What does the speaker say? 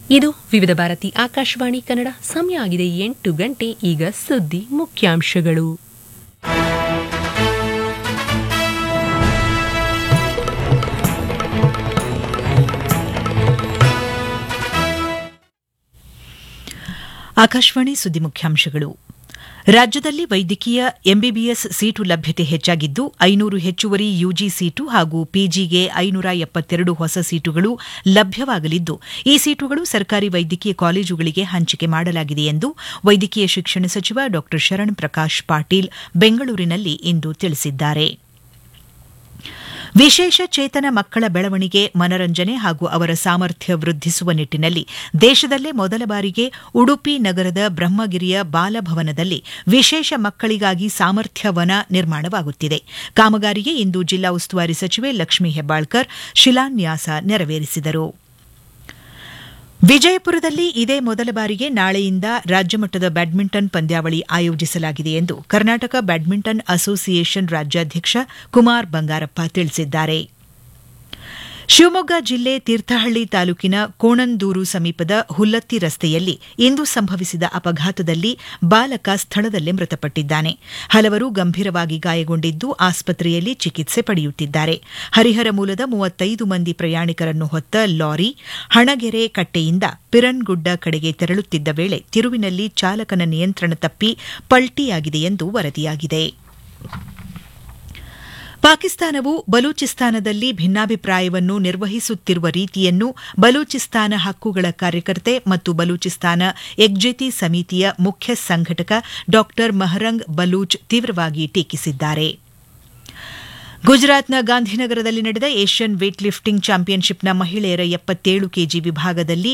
ಇದು ವಿವಿಧ ಭಾರತಿ ಆಕಾಶವಾಣಿ ಕನ್ನಡ ಸಮಯ ಆಗಿದೆ ಎಂಟು ಗಂಟೆ ಈಗ ಸುದ್ದಿ ಮುಖ್ಯಾಂಶಗಳು ಆಕಾಶವಾಣಿ ಸುದ್ದಿ ಮುಖ್ಯಾಂಶಗಳು ರಾಜ್ಯದಲ್ಲಿ ವೈದ್ಯಕೀಯ ಎಂಬಿಬಿಎಸ್ ಸೀಟು ಲಭ್ಯತೆ ಹೆಚ್ಚಾಗಿದ್ದು ಐನೂರು ಹೆಚ್ಚುವರಿ ಯುಜಿ ಸೀಟು ಹಾಗೂ ಪಿಜಿಗೆ ಐನೂರ ಎಪ್ಪತ್ತೆರಡು ಹೊಸ ಸೀಟುಗಳು ಲಭ್ಯವಾಗಲಿದ್ದು ಈ ಸೀಟುಗಳು ಸರ್ಕಾರಿ ವೈದ್ಯಕೀಯ ಕಾಲೇಜುಗಳಿಗೆ ಹಂಚಿಕೆ ಮಾಡಲಾಗಿದೆ ಎಂದು ವೈದ್ಯಕೀಯ ಶಿಕ್ಷಣ ಸಚಿವ ಡಾ ಶರಣ್ ಪ್ರಕಾಶ್ ಪಾಟೀಲ್ ಬೆಂಗಳೂರಿನಲ್ಲಿ ಇಂದು ತಿಳಿಸಿದ್ದಾರೆ ವಿಶೇಷ ಚೇತನ ಮಕ್ಕಳ ಬೆಳವಣಿಗೆ ಮನರಂಜನೆ ಹಾಗೂ ಅವರ ಸಾಮರ್ಥ್ಯ ವೃದ್ಧಿಸುವ ನಿಟ್ಟಿನಲ್ಲಿ ದೇಶದಲ್ಲೇ ಮೊದಲ ಬಾರಿಗೆ ಉಡುಪಿ ನಗರದ ಬ್ರಹ್ಮಗಿರಿಯ ಬಾಲಭವನದಲ್ಲಿ ವಿಶೇಷ ಮಕ್ಕಳಿಗಾಗಿ ಸಾಮರ್ಥ್ಯ ವನ ನಿರ್ಮಾಣವಾಗುತ್ತಿದೆ ಕಾಮಗಾರಿಗೆ ಇಂದು ಜಿಲ್ಲಾ ಉಸ್ತುವಾರಿ ಸಚಿವೆ ಲಕ್ಷ್ಮೀ ಹೆಬ್ಬಾಳ್ಕರ್ ಶಿಲಾನ್ಯಾಸ ನೆರವೇರಿಸಿದರು ವಿಜಯಪುರದಲ್ಲಿ ಇದೇ ಮೊದಲ ಬಾರಿಗೆ ನಾಳೆಯಿಂದ ರಾಜ್ಯಮಟ್ಟದ ಬ್ಯಾಡ್ಮಿಂಟನ್ ಪಂದ್ಯಾವಳಿ ಆಯೋಜಿಸಲಾಗಿದೆ ಎಂದು ಕರ್ನಾಟಕ ಬ್ಯಾಡ್ಮಿಂಟನ್ ಅಸೋಸಿಯೇಷನ್ ರಾಜ್ಯಾಧ್ಯಕ್ಷ ಕುಮಾರ್ ಬಂಗಾರಪ್ಪ ತಿಳಿಸಿದ್ದಾರೆ ಶಿವಮೊಗ್ಗ ಜಿಲ್ಲೆ ತೀರ್ಥಹಳ್ಳಿ ತಾಲೂಕಿನ ಕೋಣಂದೂರು ಸಮೀಪದ ಹುಲ್ಲತ್ತಿ ರಸ್ತೆಯಲ್ಲಿ ಇಂದು ಸಂಭವಿಸಿದ ಅಪಘಾತದಲ್ಲಿ ಬಾಲಕ ಸ್ಥಳದಲ್ಲೇ ಮೃತಪಟ್ಟಿದ್ದಾನೆ ಹಲವರು ಗಂಭೀರವಾಗಿ ಗಾಯಗೊಂಡಿದ್ದು ಆಸ್ಪತ್ರೆಯಲ್ಲಿ ಚಿಕಿತ್ಸೆ ಪಡೆಯುತ್ತಿದ್ದಾರೆ ಹರಿಹರ ಮೂಲದ ಮೂವತ್ತೈದು ಮಂದಿ ಪ್ರಯಾಣಿಕರನ್ನು ಹೊತ್ತ ಲಾರಿ ಹಣಗೆರೆ ಕಟ್ಟೆಯಿಂದ ಪಿರನ್ಗುಡ್ಡ ಕಡೆಗೆ ತೆರಳುತ್ತಿದ್ದ ವೇಳೆ ತಿರುವಿನಲ್ಲಿ ಚಾಲಕನ ನಿಯಂತ್ರಣ ತಪ್ಪಿ ಪಲ್ಟಿಯಾಗಿದೆ ಎಂದು ವರದಿಯಾಗಿದೆ ಪಾಕಿಸ್ತಾನವು ಬಲೂಚಿಸ್ತಾನದಲ್ಲಿ ಭಿನ್ನಾಭಿಪ್ರಾಯವನ್ನು ನಿರ್ವಹಿಸುತ್ತಿರುವ ರೀತಿಯನ್ನು ಬಲೂಚಿಸ್ತಾನ ಹಕ್ಕುಗಳ ಕಾರ್ಯಕರ್ತೆ ಮತ್ತು ಬಲೂಚಿಸ್ತಾನ ಎಗ್ಜೆತಿ ಸಮಿತಿಯ ಮುಖ್ಯ ಸಂಘಟಕ ಡಾ ಮಹರಂಗ್ ಬಲೂಚ್ ತೀವ್ರವಾಗಿ ಟೀಕಿಸಿದ್ದಾರೆ ಗುಜರಾತ್ನ ಗಾಂಧಿನಗರದಲ್ಲಿ ನಡೆದ ಏಷ್ಯನ್ ವೇಟ್ ಲಿಫ್ಟಿಂಗ್ ಚಾಂಪಿಯನ್ಶಿಪ್ನ ಮಹಿಳೆಯರ ಎಪ್ಪತ್ತೇಳು ಕೆಜಿ ವಿಭಾಗದಲ್ಲಿ